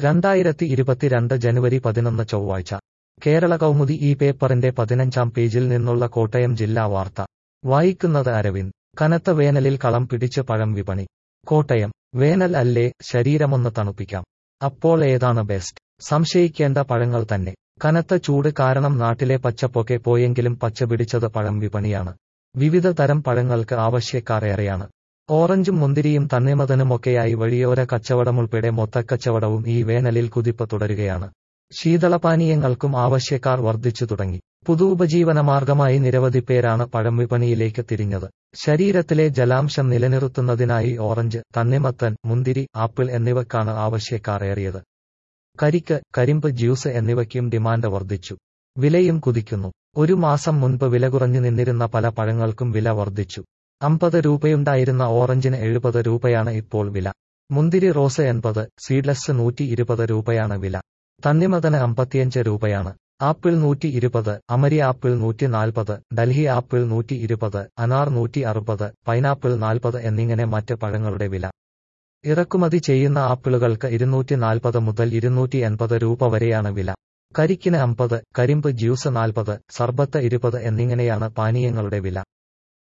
രണ്ടായിരത്തി ഇരുപത്തിരണ്ട് ജനുവരി പതിനൊന്ന് ചൊവ്വാഴ്ച കേരള കൗമുദി ഈ പേപ്പറിന്റെ പതിനഞ്ചാം പേജിൽ നിന്നുള്ള കോട്ടയം ജില്ലാ വാർത്ത വായിക്കുന്നത് അരവിന്ദ് കനത്ത വേനലിൽ കളം പിടിച്ച് പഴം വിപണി കോട്ടയം വേനൽ അല്ലേ ശരീരമൊന്ന് തണുപ്പിക്കാം അപ്പോൾ ഏതാണ് ബെസ്റ്റ് സംശയിക്കേണ്ട പഴങ്ങൾ തന്നെ കനത്ത ചൂട് കാരണം നാട്ടിലെ പച്ചപ്പൊക്കെ പോയെങ്കിലും പച്ച പിടിച്ചത് പഴം വിപണിയാണ് വിവിധ തരം പഴങ്ങൾക്ക് ആവശ്യക്കാർ ഏറെയാണ് ഓറഞ്ചും മുന്തിരിയും തണ്ണിമതനുമൊക്കെയായി വഴിയോര കച്ചവടമുൾപ്പെടെ മൊത്തക്കച്ചവടവും ഈ വേനലിൽ കുതിപ്പ് തുടരുകയാണ് ശീതളപാനീയങ്ങൾക്കും ആവശ്യക്കാർ വർദ്ധിച്ചു തുടങ്ങി പുതുപജീവനമാർഗമായി നിരവധി പേരാണ് പഴം വിപണിയിലേക്ക് തിരിഞ്ഞത് ശരീരത്തിലെ ജലാംശം നിലനിർത്തുന്നതിനായി ഓറഞ്ച് തണ്ണിമത്തൻ മുന്തിരി ആപ്പിൾ എന്നിവക്കാണ് ആവശ്യക്കാർ ഏറിയത് കരിക്ക് കരിമ്പ് ജ്യൂസ് എന്നിവയ്ക്കും ഡിമാൻഡ് വർദ്ധിച്ചു വിലയും കുതിക്കുന്നു ഒരു മാസം മുൻപ് വില കുറഞ്ഞു നിന്നിരുന്ന പല പഴങ്ങൾക്കും വില വർദ്ധിച്ചു അമ്പത് രൂപയുണ്ടായിരുന്ന ഓറഞ്ചിന് എഴുപത് രൂപയാണ് ഇപ്പോൾ വില മുന്തിരി റോസ് എൺപത് സീഡ്ലെസ് നൂറ്റി ഇരുപത് രൂപയാണ് വില തണ്ണിമതന് അമ്പത്തിയഞ്ച് രൂപയാണ് ആപ്പിൾ നൂറ്റി ഇരുപത് അമരി ആപ്പിൾ നൂറ്റി നാൽപ്പത് ഡൽഹി ആപ്പിൾ നൂറ്റി ഇരുപത് അനാർ നൂറ്റി അറുപത് പൈനാപ്പിൾ നാൽപ്പത് എന്നിങ്ങനെ മറ്റ് പഴങ്ങളുടെ വില ഇറക്കുമതി ചെയ്യുന്ന ആപ്പിളുകൾക്ക് ഇരുന്നൂറ്റി നാൽപ്പത് മുതൽ ഇരുന്നൂറ്റി എൺപത് രൂപ വരെയാണ് വില കരിക്കിന് അമ്പത് കരിമ്പ് ജ്യൂസ് നാൽപ്പത് സർബത്ത് ഇരുപത് എന്നിങ്ങനെയാണ് പാനീയങ്ങളുടെ വില